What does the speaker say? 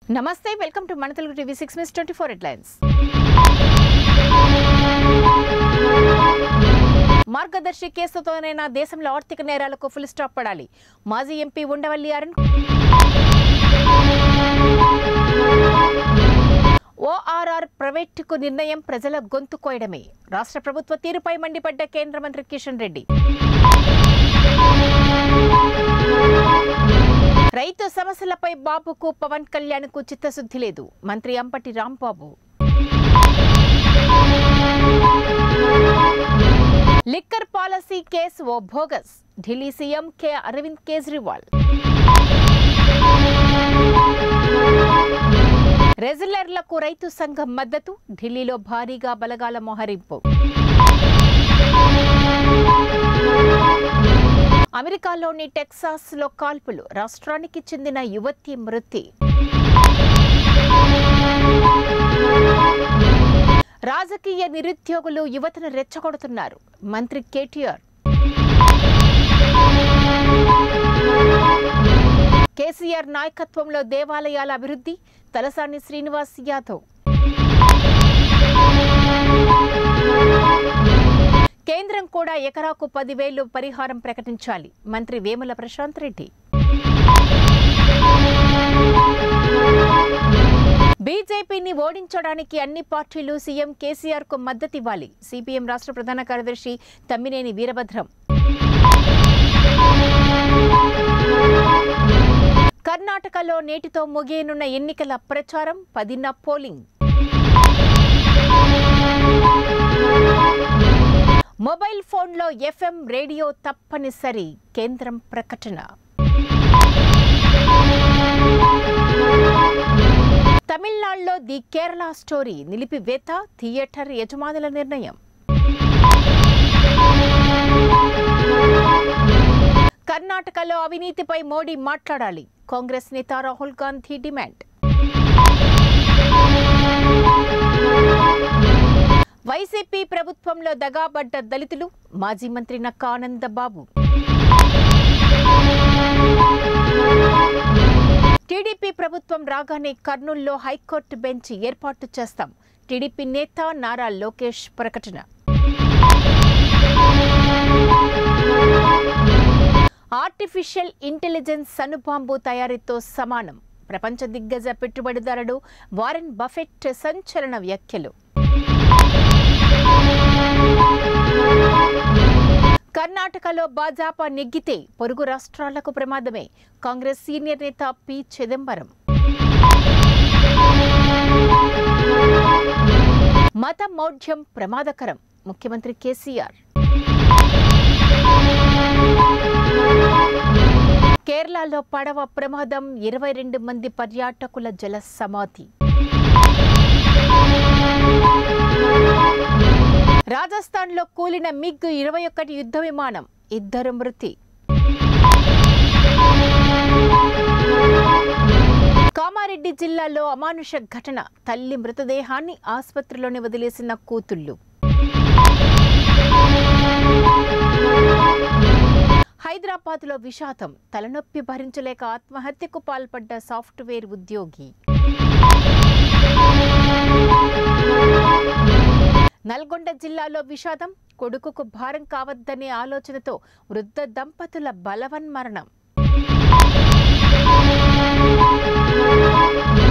నమస్తే welcome to మన Telugu TV six మిస్ ట్వంటీ ఫోర్ హెడ్లైన్స్ మార్గదర్శి కేసుతోనైనా దేశంలో ఆర్థిక నేరాలకు ఫుల్ స్టాప్ పడాలి మాజీ ఎంపీ ఉండవల్లి అరుణ్ ఓఆర్ఆర్ ప్రైవేటుకు నిర్ణయం ప్రజల గొంతు కోయడమే రాష్ట్ర ప్రభుత్వ తీరుపై మండిపడ్డ కేంద్ర మంత్రి కిషన్ రెడ్డి రైతు సమస్యలపై బాబుకు పవన్ కళ్యాణ్కు చిత్తశుద్ధి లేదు మంత్రి Ambati Rambabu liquor policy case ఓ bogus Delhi CM K Arvind Kejriwal రెజిలర్లకు రైతు సంఘం మద్దతు ఢిల్లీలో భారీగా బలగాల మోహరింపు అమెరికాలోని టెక్సాస్లో కాల్పులు రాష్ట్రానికి చెందిన యువతి మృతి రాజకీయ నిరుద్యోగులు యువతను రెచ్చగొడుతున్నారు మంత్రి కేటీఆర్ కేసీఆర్ నాయకత్వంలో దేవాలయాల అభివృద్ధి తలసాని శ్రీనివాస్ యాదవ్ కేంద్రం కూడా ఎకరాకు పదివేలు పరిహారం ప్రకటించాలి మంత్రి వేముల ప్రశాంత్ రెడ్డి బీజేపీని ఓడించడానికి అన్ని పార్టీలు సీఎం కేసీఆర్ కు మద్దతివ్వాలి సిపిఎం రాష్ట్ర ప్రధాన కార్యదర్శి తమ్మినేని వీరభద్రం కర్ణాటకలో నేటితో ముగియనున్న ఎన్నికల ప్రచారం పదిన పోలింగ్ మొబైల్ ఫోన్లో ఎఫ్ఎం రేడియో తప్పనిసరి కేంద్రం ప్రకటన తమిళనాడులో ది కేరళ స్టోరీ నిలిపివేత థియేటర్ యజమానుల నిర్ణయం కర్ణాటకలో అవినీతిపై మోడీ మాట్లాడాలి కాంగ్రెస్ నేత రాహుల్ గాంధీ డిమాండ్ వైసీపీ ప్రభుత్వంలో దగాబడ్డ దళితులు మాజీ మంత్రి నక్కా ఆనందబాబు టీడీపీ ప్రభుత్వం రాగానే కర్నూలులో హైకోర్టు బెంచ్ ఏర్పాటు చేస్తాం టీడీపీ నేత నారా లోకేష్ ప్రకటన ఆర్టిఫిషియల్ ఇంటెలిజెన్స్ సనుబాంబు తయారీతో సమానం ప్రపంచ దిగ్గజ పెట్టుబడిదారుడు వారెన్ బఫెట్ సంచలన వ్యాఖ్యలు కర్ణాటకలో భాజపా నెగ్గితే పొరుగు రాష్ట్రాలకు ప్రమాదమే కాంగ్రెస్ సీనియర్ నేత పి చిదంబరం మత మౌఢ్యం ప్రమాదకరం ముఖ్యమంత్రి కేసీఆర్ కేరళలో పడవ ప్రమాదం ఇరవై రెండు మంది పర్యాటకుల జల సమాధి రాజస్థాన్లో కూలిన మిగ్ ఇరవై ఒకటి యుద్ధ విమానం ఇద్దరు మృతి కామారెడ్డి జిల్లాలో అమానుష ఘటన తల్లి మృతదేహాన్ని ఆసుపత్రిలోనే వదిలేసిన కూతుళ్ళు హైదరాబాద్లో విషాదం తలనొప్పి భరించలేక ఆత్మహత్యకు పాల్పడ్డ సాఫ్ట్వేర్ ఉద్యోగి నల్గొండ జిల్లాలో విషాదం కొడుకుకు భారం కావద్దనే ఆలోచనతో వృద్ధ దంపతుల బలవన్మరణం